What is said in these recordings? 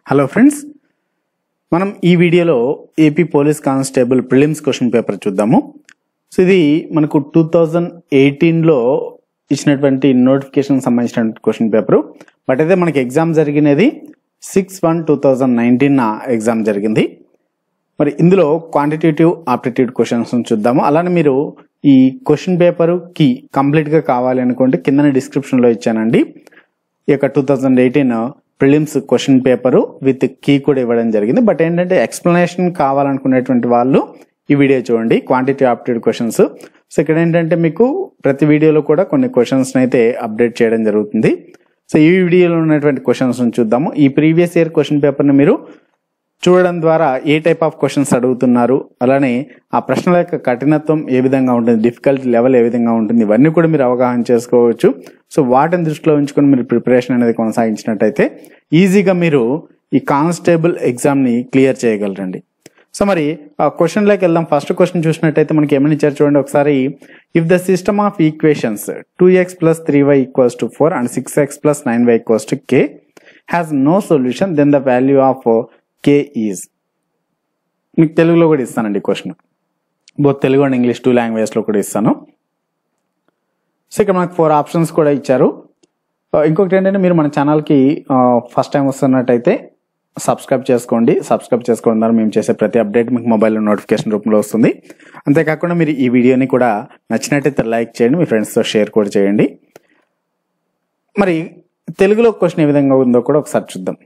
hello friends మనం ఈ వీడియోలో AP police constable prelims question paper చూద్దాము సో ఇది మనకు టూ థౌజండ్ ఎయిటీన్లో ఇచ్చినటువంటి నోటిఫికేషన్ సంబంధించిన క్వశ్చన్ పేపర్ బట్ అయితే మనకి ఎగ్జామ్ జరిగినది six one two thousand nineteen exam జరిగింది మరి ఇందులో క్వాంటిటేటివ్ ఆప్టిట్యూడ్ క్వశ్చన్స్ చూద్దాము అలానే మీరు ఈ క్వశ్చన్ పేపర్ కి కంప్లీట్గా కావాలి అనుకుంటే కింద డిస్క్రిప్షన్లో ఇచ్చానండి ఈ యొక్క two thousand eighteen prelims question paper with key కూడా ఇవ్వడం జరిగింది బట్ ఏంటంటే ఎక్స్ప్లెనేషన్ కావాలనుకునేటువంటి వాళ్ళు ఈ వీడియో చూడండి క్వాంటిటీ ఆప్టిట్యూడ్ క్వశ్చన్స్ సో ఇక్కడ ఏంటంటే మీకు ప్రతి వీడియోలో కూడా కొన్ని క్వశ్చన్స్ అయితే అప్డేట్ చేయడం జరుగుతుంది సో ఈ వీడియోలో ఉన్నటువంటి క్వశ్చన్స్ చూద్దాము ఈ ప్రీవియస్ ఇయర్ క్వశ్చన్ పేపర్ని మీరు చూడడం ద్వారా ఏ టైప్ ఆఫ్ క్వశ్చన్స్ అడుగుతున్నారు అలానే ఆ ప్రశ్నల యొక్క కఠినత్వం ఏ విధంగా ఉంటుంది డిఫికల్టీ లెవెల్ ఏ విధంగా ఉంటుంది ఇవన్నీ కూడా మీరు అవగాహన చేసుకోవచ్చు సో వాటిని దృష్టిలో ఉంచుకొని మీరు ప్రిపరేషన్ అనేది కొనసాగించినట్టయితే ఈజీగా మీరు ఈ కానిస్టేబుల్ ఎగ్జామ్ని క్లియర్ చేయగలరండి సో మరి ఆ క్వశ్చన్లోకి వెళ్దాం ఫస్ట్ క్వశ్చన్ చూసినట్టయితే మనకి ఏమని ఇచ్చారు చూడండి ఒకసారి if the system of equations two x plus three y equals to four and six x plus nine y equals to k has no solution then the value of k is మీకు తెలుగులో కూడా ఇస్తానండి question both Telugu and English two లాంగ్వేజ్లో కూడా ఇస్తాను so ఇక్కడ మనకు four options కూడా ఇచ్చారు ఆ, ఇంకొకటి ఏంటంటే మీరు మన ఛానల్కి ఫస్ట్ టైం వస్తున్నట్టయితే సబ్స్క్రైబ్ చేసుకోండి సబ్స్క్రైబ్ చేసుకోవడం ద్వారా మేము చేసే ప్రతి అప్డేట్ మీకు మొబైల్లో నోటిఫికేషన్ రూపంలో వస్తుంది అంతేకాకుండా మీరు ఈ వీడియోని కూడా నచ్చినట్టయితే లైక్ చేయండి మీ ఫ్రెండ్స్తో షేర్ కూడా చేయండి మరి తెలుగులో క్వశ్చన్ ఏ విధంగా ఉందో కూడా ఒకసారి చూద్దాం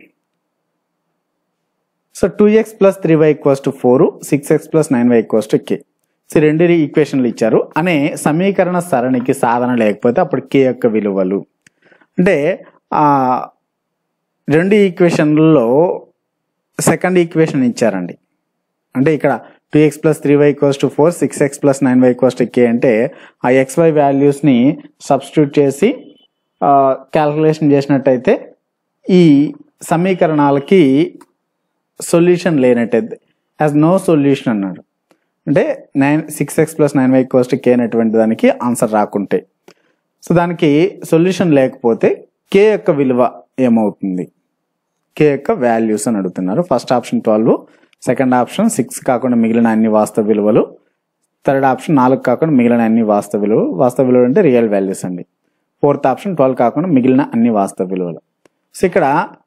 so two x plus three y equals to four six x plus nine y equals to k so రెండు ఈక్వేషన్లు ఇచ్చారు అనే సమీకరణ సరణికి సాధన లేకపోతే అప్పుడు కే యొక్క విలువలు అంటే ఆ రెండు ఈక్వేషన్లలో సెకండ్ ఈక్వేషన్ ఇచ్చారండి అంటే ఇక్కడ two x plus three y equals to four six x plus nine y equals to k అంటే ఆ ఎక్స్ వై వాల్యూస్ని సబ్స్టిట్యూట్ చేసి క్యాల్కులేషన్ చేసినట్టయితే ఈ సమీకరణాలకి సొల్యూషన్ లేనట్టే యాజ్ నో సొల్యూషన్ అన్నాడు అంటే nine six x plus nine y equals to k అనేటువంటి దానికి ఆన్సర్ రాకుంటే సో దానికి సొల్యూషన్ లేకపోతే కే యొక్క విలువ ఏమవుతుంది కే యొక్క వాల్యూస్ అని అడుగుతున్నారు first option twelve second option six కాకుండా మిగిలిన అన్ని వాస్తవ విలువలు థర్డ్ ఆప్షన్ నాలుగు కాకుండా మిగిలిన అన్ని వాస్తవ విలువలు వాస్తవ విలువలు అంటే రియల్ వాల్యూస్ అండి ఫోర్త్ ఆప్షన్ ట్వెల్వ్ కాకుండా మిగిలిన అన్ని వాస్తవ విలువలు సో ఇక్కడ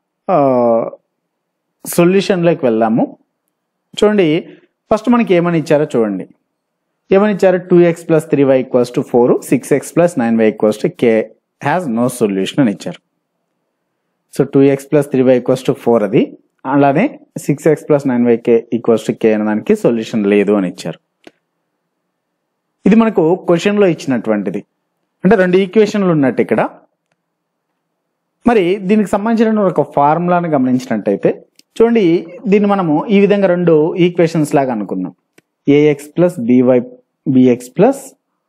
సొల్యూషన్లోకి వెళ్దాము చూడండి ఫస్ట్ మనకి ఏమని ఇచ్చారో చూడండి ఏమని ఇచ్చారు two x plus three y equals to four six x plus nine y equals to k has no solution అని ఇచ్చారు so two x plus three y equals to four అది అలానే six x plus nine y k equals to k అనే దానికి solution లేదు అని ఇచ్చారు ఇది మనకు క్వశ్చన్లో ఇచ్చినటువంటిది అంటే రెండు ఈక్వేషన్లు ఉన్నట్టు ఇక్కడ మరి దీనికి సంబంధించిన ఒక ఫార్ములాను గమనించినట్టయితే చూడండి దీన్ని మనము ఈ విధంగా రెండు ఈక్వేషన్స్ లాగా అనుకుందాం a x plus b y b x plus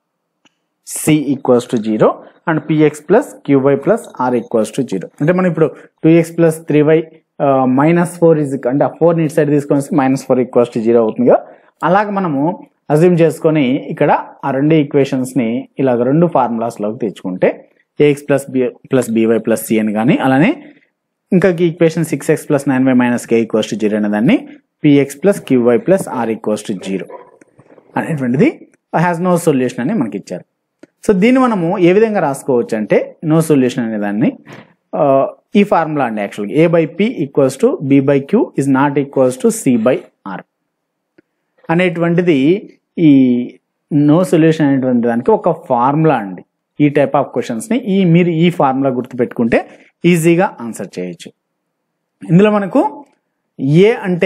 c equals to zero and p x plus q y plus r equals to zero అంటే మనం ఇప్పుడు two x plus three y minus four is అంటే ఆ ఫోర్ నీట్ సైడ్ తీసుకొని minus four equals to zero అవుతుంది కదా అలాగ మనము అజ్యూమ్ చేసుకొని ఇక్కడ ఆ రెండు ఈక్వేషన్స్ని ఇలాగ రెండు ఫార్ములాస్లోకి తెచ్చుకుంటే a x plus b plus b y plus c అని కానీ అలానే ఇంకా equation six x plus nine y minus k equals to zero అనే దాన్ని p x plus q y plus r equals to zero అనేటువంటిది హ్యాస్ నో సొల్యూషన్ అని మనకి ఇచ్చారు సో దీన్ని మనము ఏ విధంగా రాసుకోవచ్చు అంటే నో సొల్యూషన్ అనే దాన్ని ఆ, ఈ ఫార్ములా అండి యాక్చువల్గా a by p equals to b by q is not equals to c by r అనేటువంటిది ఈ నో సొల్యూషన్ అనేటువంటి దానికి ఒక ఫార్ములా అండి ఈ టైప్ ఆఫ్ క్వశ్చన్స్ని ఈ మీరు ఈ ఫార్ములా గుర్తుపెట్టుకుంటే ఈజీగా ఆన్సర్ చేయొచ్చు ఇందులో మనకు ఏ అంటే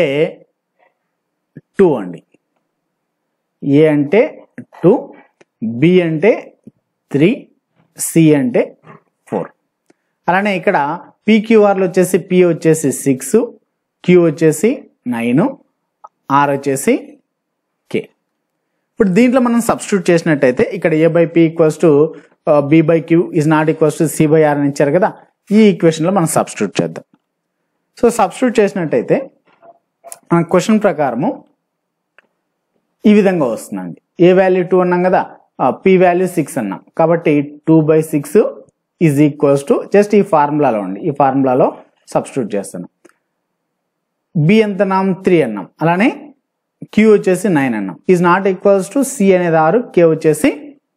టూ అండి ఏ అంటే టూ బి అంటే త్రీ సి అంటే ఫోర్ అలానే ఇక్కడ పీక్యూఆర్లు వచ్చేసి పి వచ్చేసి సిక్స్ క్యూ వచ్చేసి నైన్ ఆర్ వచ్చేసి కే ఇప్పుడు దీంట్లో మనం సబ్స్టిట్యూట్ చేసినట్టయితే ఇక్కడ a by p equals to b by q is not equals to c by r అని ఇచ్చారు కదా ఈ ఈక్వేషన్లో మనం సబ్స్టిట్యూట్ చేద్దాం సో సబ్స్టిట్యూట్ చేసినట్టయితే మన క్వశ్చన్ ప్రకారము ఈ విధంగా వస్తుందండి ఏ వాల్యూ టూ అన్నాం కదా పి వాల్యూ సిక్స్ అన్నాం కాబట్టి two by six is equals to just ఈ ఫార్ములాలో అండి ఈ ఫార్ములాలో సబ్స్టిట్యూట్ చేస్తాను బి ఎంత అన్నాం త్రీ అన్నాం అలానే క్యూ వచ్చేసి నైన్ అన్నాం is not equals to c అనేది ఆరు కే వచ్చేసి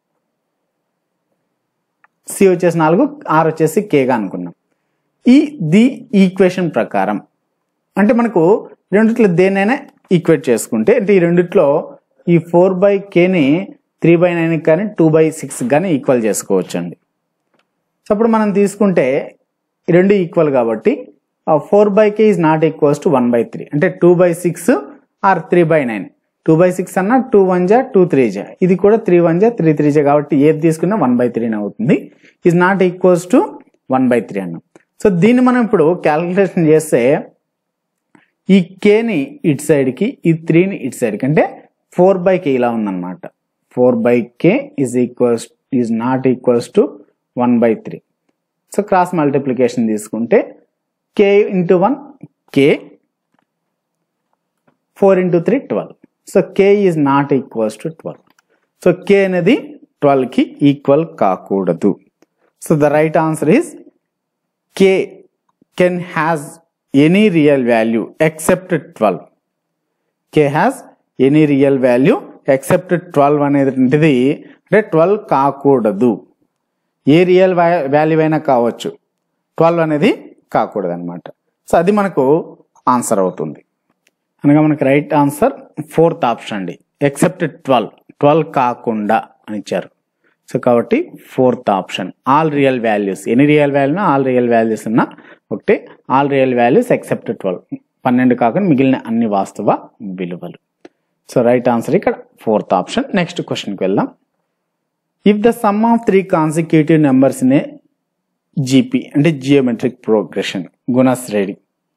సి వచ్చేసి నాలుగు ఆర్ వచ్చేసి కేగా అనుకున్నాం ఈ ది ఈక్వేషన్ ప్రకారం అంటే మనకు రెండిట్లో దేనైనా ఈక్వేట్ చేసుకుంటే అంటే ఈ రెండిట్లో ఈ ఫోర్ బై కేని త్రీ బై నైన్ కానీ టూ బై సిక్స్ కానీ ఈక్వల్ చేసుకోవచ్చు అండి సో అప్పుడు మనం తీసుకుంటే ఈ రెండు ఈక్వల్ కాబట్టి four by k is not equals to one by three అంటే two by six or three by nine two by six అన్న టూ వన్ జా టూ త్రీ జా ఇది కూడా త్రీ వన్ జా త్రీ త్రీ జా కాబట్టి ఏది తీసుకున్నా వన్ బై త్రీనే అవుతుంది is not equals to one by three అన్నాం సో దీన్ని మనం ఇప్పుడు క్యాలిక్యులేషన్ చేస్తే ఈ కేని ఇటు సైడ్కి ఈ త్రీని ఇటు సైడ్కి అంటే ఫోర్ బై కే ఇలా ఉందన్నమాట four by k is equals is not equals to one by three so cross multiplication తీసుకుంటే k into one k four into three twelve so k is not equals to twelve so k అనేది ట్వెల్వ్కి equal కాకూడదు so the right answer is k can has any real value except twelve k has any real value except twelve అనేటువంటిది అంటే twelve కాకూడదు ఏ real value అయినా కావచ్చు twelve అనేది కాకూడదు అనమాట సో అది మనకు ఆన్సర్ అవుతుంది అనగా మనకు రైట్ ఆన్సర్ ఫోర్త్ ఆప్షన్ అండి ఎక్సెప్ట్ ట్వెల్వ్ ట్వెల్వ్ కాకుండా అని ఇచ్చారు సో కాబట్టి fourth option all real values ఎన్ని real value all real values ఉన్నా ఒకటి all real values except twelve పన్నెండు కాకుండా మిగిలిన అన్ని వాస్తవ విలువలు సో రైట్ ఆన్సర్ ఇక్కడ ఫోర్త్ ఆప్షన్ నెక్స్ట్ క్వశ్చన్కి వెళ్దాం if the sum of three consecutive numbers in a GP అంటే జియోమెట్రిక్ ప్రోగ్రెషన్ గుణశ్రేణి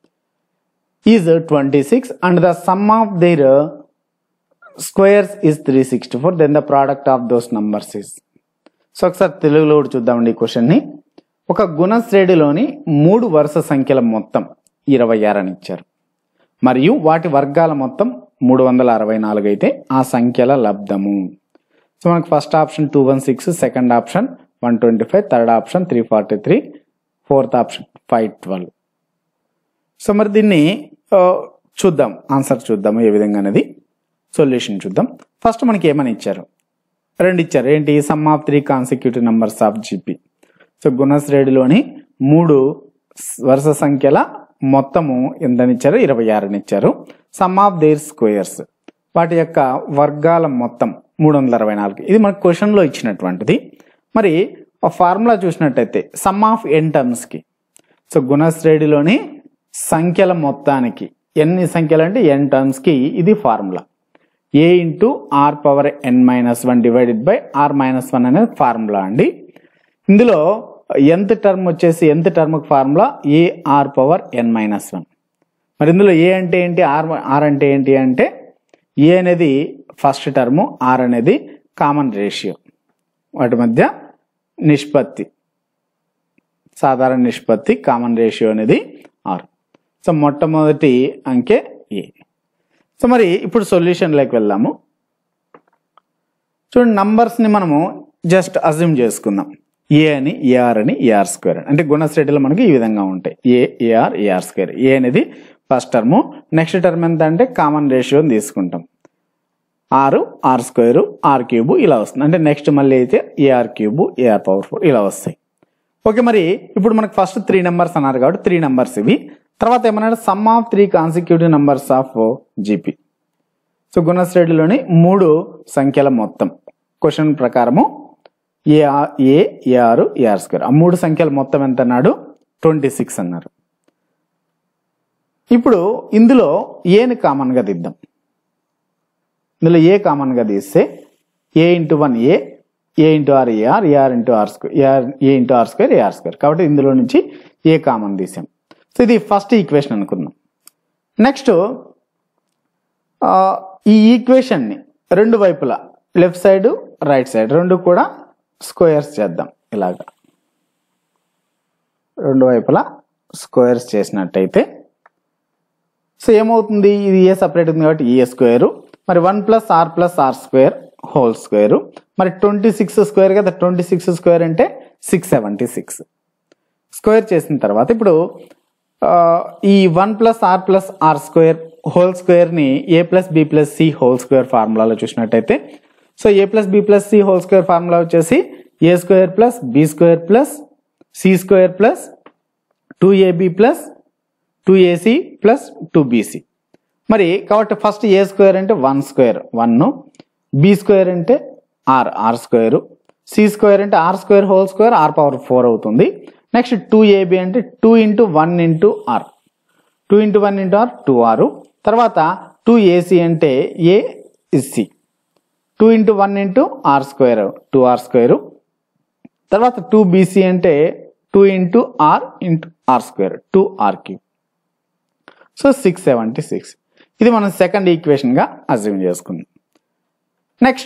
is twenty six and the sum of their squares is three sixty four then the product of those numbers is so ఒకసారి తెలుగులో కూడా చూద్దామండి ఈ క్వశ్చన్ని ఒక గుణశ్రేణిలోని మూడు వరుస సంఖ్యల మొత్తం ఇరవై ఆరు అని ఇచ్చారు మరియు వాటి వర్గాల మొత్తం మూడు వందల అరవై నాలుగు అయితే ఆ సంఖ్యల లబ్ధము సో మనకు first option two one six second option one twenty five third option three forty three fourth option five twelve so మరి దీన్ని ఆ, చూద్దాం ఆన్సర్ చూద్దాము ఏ విధంగా అనేది సొల్యూషన్ చూద్దాం ఫస్ట్ మనకి ఏమని ఇచ్చారు రెండు ఇచ్చారు ఏంటి sum of three consecutive numbers of GP so గుణశ్రేణిలోని మూడు స్- వరుస సంఖ్యల మొత్తము ఎంతని ఇచ్చారు ఇరవై ఆరుని ఇచ్చారు సమ్ ఆఫ్ దేర్ స్క్వేర్స్ వాటి యొక్క వర్గాల మొత్తం మూడు వందల అరవై నాలుగు ఇది మనకు క్వశ్చన్లో ఇచ్చినటువంటిది మరి ఆ ఫార్ములా చూసినట్టయితే సమ్ ఆఫ్ ఎన్ టర్మ్స్కి సో గుణశ్రేణిలోని సంఖ్యల మొత్తానికి ఎన్ని సంఖ్యలు అంటే ఎన్ టర్మ్స్కి ఇది formula a into r power n minus one divided by r minus one అనేది ఫార్ములా అండి ఇందులో ఎంత టర్మ్ వచ్చేసి ఎంత టర్మ్కి formula a r power n minus one మరి ఇందులో ఏ అంటే ఏంటి ఆర్ ఆర్ అంటే ఏంటి అంటే ఏ అనేది ఫస్ట్ టర్ము ఆర్ అనేది కామన్ రేషియో వాటి మధ్య నిష్పత్తి సాధారణ నిష్పత్తి కామన్ రేషియో అనేది ఆర్ సో మొట్టమొదటి అంకె ఏ సో మరి ఇప్పుడు సొల్యూషన్లోకి వెళ్దాము చూడండి నంబర్స్ని మనము జస్ట్ అజ్యూమ్ చేసుకుందాం ఏ అని ఏఆర్ అని ఏఆర్ స్క్వేర్ అని అంటే గుణశ్రేణిలో మనకి ఈ విధంగా ఉంటాయి a ar ar square a అనేది ఫస్ట్ టర్ము నెక్స్ట్ టర్మ్ ఎంత అంటే కామన్ రేషియోని తీసుకుంటాం ఆరు ఆర్ స్క్వేర్ ఆర్ క్యూబ్ ఇలా వస్తుంది అంటే నెక్స్ట్ మళ్ళీ అయితే ar cube ar power four ఇలా వస్తాయి ఓకే మరి ఇప్పుడు మనకు ఫస్ట్ త్రీ నెంబర్స్ అన్నారు కాబట్టి త్రీ నెంబర్స్ ఇవి తర్వాత ఏమన్నాడు sum of three consecutive numbers of GP so గుణశ్రేణిలోని మూడు సంఖ్యల మొత్తం క్వశ్చన్ ప్రకారము a a ar ar square ఆ మూడు సంఖ్యల మొత్తం ఎంత అన్నాడు ట్వంటీ సిక్స్ అన్నారు ఇప్పుడు ఇందులో ఏని కామన్గా తీద్దాం ఇందులో ఏ కామన్గా తీస్తే a into one a a into r ar ar into r square ar a into r square ar square కాబట్టి ఇందులో నుంచి ఏ కామన్ తీసాం సో ఇది ఫస్ట్ ఈక్వేషన్ అనుకుందాం నెక్స్ట్ ఈ ఈక్వేషన్ని రెండు వైపులా లెఫ్ట్ సైడ్ రైట్ సైడ్ రెండు కూడా స్క్వేర్స్ చేద్దాం ఇలాగా రెండు వైపులా స్క్వేర్స్ చేసినట్టయితే సో ఏమవుతుంది ఇది ఏ సపరేట్ ఉంది కాబట్టి ఏ స్క్వేర్ మరి one plus r plus r square whole square మరి ట్వంటీ సిక్స్ స్క్వేర్ కదా ట్వంటీ సిక్స్ స్క్వేర్ అంటే సిక్స్ సెవెంటీ సిక్స్ స్క్వేర్ చేసిన తర్వాత ఇప్పుడు ఈ one plus r plus r square whole స్క్వేర్ని a plus b plus c whole square ఫార్ములాలో చూసినట్టయితే so a plus b plus c whole square formula వచ్చేసి a square plus b square plus c square plus two AB plus two ac plus two bc మరి కాబట్టి first a square అంటే one square one b square అంటే r r square c square అంటే r square whole square r power four అవుతుంది next two ab అంటే two into one into r two into one into r two ఆరు తర్వాత two ac అంటే a is c two into one into r square two r square తర్వాత two bc అంటే two into r into r square two r cube so six seventy six ఇది మనం second ఈక్వేషన్గా assume చేసుకుందాం next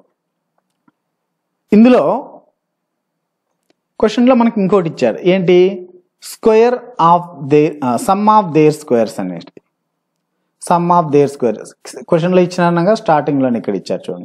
ఇందులో క్వశ్చన్లో మనకి ఇంకోటి ఇచ్చారు ఏంటి square of their sum of their squares అనేది సమ్ ఆఫ్ దేర్ స్క్వేర్ క్వశ్చన్లో ఇచ్చినాక స్టార్టింగ్లోనే ఇక్కడ ఇచ్చారు చూడండి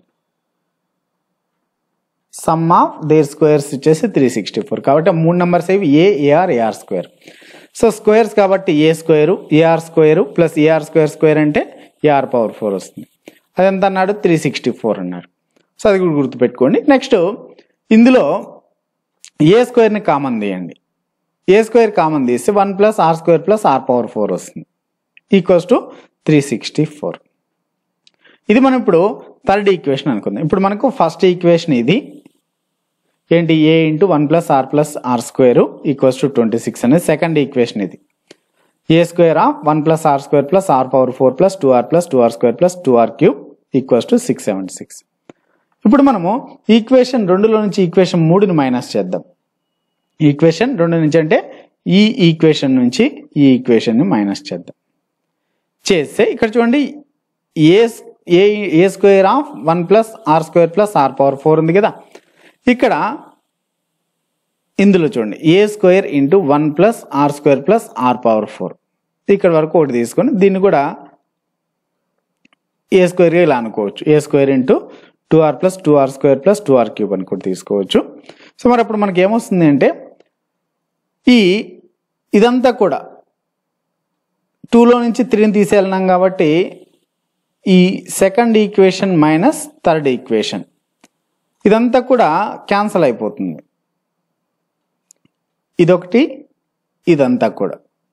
సమ్ ఆఫ్ దేర్ స్క్వేర్స్ వచ్చేసి త్రీ సిక్స్టీ ఫోర్ కాబట్టి ఆ మూడు నెంబర్స్ ఏవి a ar ar square so squares కాబట్టి a square ar square plus ar square square అంటే ఏఆర్ పవర్ ఫోర్ వస్తుంది అదెంత అన్నాడు త్రీ సిక్స్టీ ఫోర్ అన్నాడు సో అది కూడా గుర్తుపెట్టుకోండి నెక్స్ట్ ఇందులో ఏ స్క్వేర్ని కామన్ తీయండి ఏ స్క్వేర్ కామన్ తీస్తే one plus r square plus r power four వస్తుంది equals to three sixty four ఇది మనం ఇప్పుడు థర్డ్ ఈక్వేషన్ అనుకుందాం ఇప్పుడు మనకు ఫస్ట్ ఈక్వేషన్ ఇది ఏంటి a into one plus r plus r square equals to twenty six అనేది సెకండ్ ఈక్వేషన్ ఇది a square of one plus r square plus r power four plus two r plus two r square plus two r cube equals to six seventy six ఇప్పుడు మనము equation రెండులో నుంచి equation మూడుని minus చేద్దాం equation రెండు నుంచి అంటే ఈ ఈక్వేషన్ నుంచి ఈ ఈక్వేషన్ని మైనస్ చేద్దాం చేస్తే ఇక్కడ చూడండి a a a square of one plus r square plus r power four ఉంది కదా ఇక్కడ ఇందులో చూడండి a square into one plus r square plus r power four ఇక్కడ వరకు ఒకటి తీసుకొని దీన్ని కూడా ఏ స్క్వేర్గా ఇలా అనుకోవచ్చు a square into two r plus two r square plus two r cube అని కూడా తీసుకోవచ్చు సో మరి అప్పుడు మనకి ఏమొస్తుంది అంటే ఈ ఇదంతా కూడా టూలో నుంచి త్రీని తీసేళ్ళినాం కాబట్టి ఈ second equation minus third equation ఇదంతా కూడా క్యాన్సల్ అయిపోతుంది ఇదొకటి ఇదంతా కూడా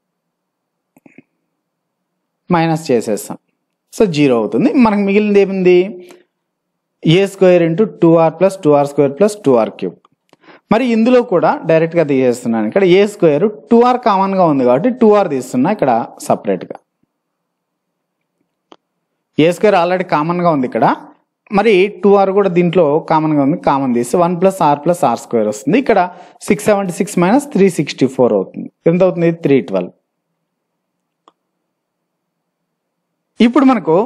మైనస్ చేసేస్తాం సో జీరో అవుతుంది మనకు మిగిలింది ఏముంది a square into two r plus two r square plus two r cube మరి ఇందులో కూడా డైరెక్ట్గా తీసేస్తున్నాను ఇక్కడ ఏ స్క్వేర్ టూ ఆర్ కామన్గా ఉంది కాబట్టి టూ ఆర్ తీస్తున్నా ఇక్కడ సపరేట్గా ఏ స్క్వేర్ ఆల్రెడీ కామన్గా ఉంది ఇక్కడ మరి టూ ఆర్ కూడా దీంట్లో కామన్గా ఉంది కామన్ తీస్తే one plus r plus r square వస్తుంది ఇక్కడ six seventy six minus three sixty four అవుతుంది ఎంత అవుతుంది త్రీ ట్వెల్వ్ ఇప్పుడు మనకు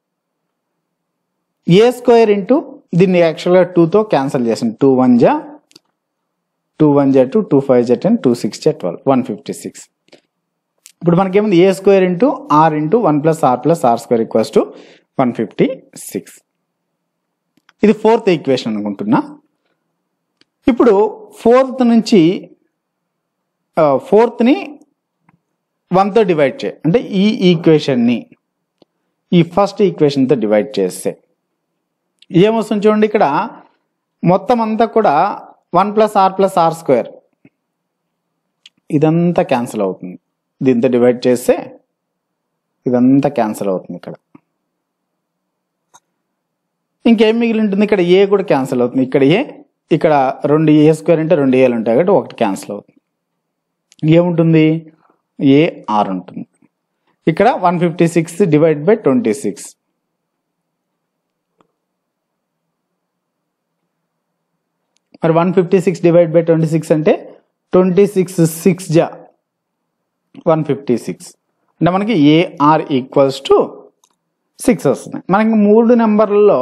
ఏ స్క్వేర్ ఇంటూ దీన్ని యాక్చువల్గా టూతో క్యాన్సిల్ చేసాం టూ వన్ జా టూ వన్ జా టూ టూ ఫైవ్ జా టెన్ టూ సిక్స్ జా ట్వెల్వ్ వన్ ఫిఫ్టీ సిక్స్ ఇప్పుడు మనకేముంది a square into r into one plus r plus r square equals to one fifty six ఇది fourth equation అనుకుంటున్నా ఇప్పుడు fourth నుంచి ఫోర్త్ని వన్తో divide చేయ అంటే ఈ ఈక్వేషన్ని ఈ ఫస్ట్ ఈక్వేషన్తో డివైడ్ చేస్తే ఏమొస్తుంది చూడండి ఇక్కడ మొత్తం అంతా కూడా one plus r plus r square ఇదంతా క్యాన్సిల్ అవుతుంది దీంతో డివైడ్ చేస్తే ఇదంతా క్యాన్సిల్ అవుతుంది ఇక్కడ ఇంకేం మిగిలి ఉంటుంది ఇక్కడ ఏ కూడా క్యాన్సిల్ అవుతుంది ఇక్కడ ఏ ఇక్కడ రెండు ఏ స్క్వేర్ అంటే రెండు ఏలు ఉంటాయి కాబట్టి ఒకటి క్యాన్సిల్ అవుతుంది ఏముంటుంది ఏ ఆర్ ఉంటుంది ఇక్కడ one fifty six divide by twenty six మరి one fifty six divide by twenty six అంటే ట్వంటీ సిక్స్ సిక్స్ జా వన్ ఫిఫ్టీ సిక్స్ అంటే మనకి ఏఆర్ ఈక్వల్స్ టు సిక్స్ వస్తుంది మనకి మూడు నెంబర్లలో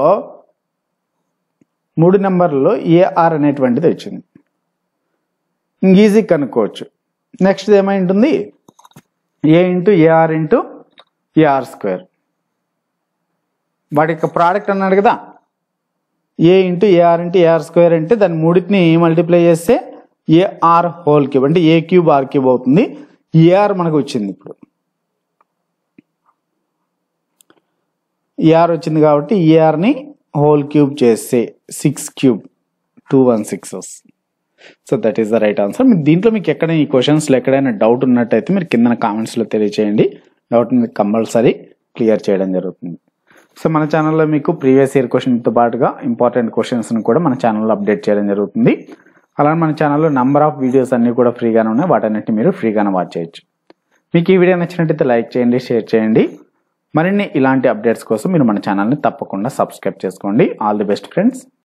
మూడు నెంబర్లలో ఏఆర్ అనేటువంటిది వచ్చింది ఈజీ కనుక్కోవచ్చు నెక్స్ట్ ఏమై ఉంటుంది a into ar into ar square వాటి యొక్క ప్రోడక్ట్ అన్నాడు కదా a into ar into ar square అంటే దాని మూడింటిని మల్టిప్లై చేస్తే ఏఆర్ హోల్ క్యూబ్ అంటే ఏ క్యూబ్ ఆర్ క్యూబ్ అవుతుంది ఏఆర్ మనకు వచ్చింది ఇప్పుడు ఏఆర్ వచ్చింది కాబట్టి ఏఆర్ని హోల్ క్యూబ్ చేస్తే six cube two one six వస్తుంది so that is the right answer మీరు దీంట్లో మీకు ఎక్కడైనా ఈ క్వశ్చన్స్లో ఎక్కడైనా డౌట్ ఉన్నట్టయితే మీరు కింద కామెంట్స్లో తెలియచేయండి డౌట్ మీకు కంపల్సరీ క్లియర్ చేయడం జరుగుతుంది సో మన ఛానల్లో మీకు ప్రీవియస్ ఇయర్ క్వశ్చన్తో పాటుగా ఇంపార్టెంట్ క్వశ్చన్స్ని కూడా మన ఛానల్లో అప్డేట్ చేయడం జరుగుతుంది అలానే మన ఛానల్లో నంబర్ ఆఫ్ వీడియోస్ అన్నీ కూడా ఫ్రీగానే ఉన్నాయి వాటన్నిటిని మీరు ఫ్రీగానే వాచ్ చేయొచ్చు మీకు ఈ వీడియో నచ్చినట్టయితే లైక్ చేయండి షేర్ చేయండి మరిన్ని ఇలాంటి అప్డేట్స్ కోసం మీరు మన ఛానల్ని తప్పకుండా సబ్స్క్రైబ్ చేసుకోండి ఆల్ ది బెస్ట్ ఫ్రెండ్స్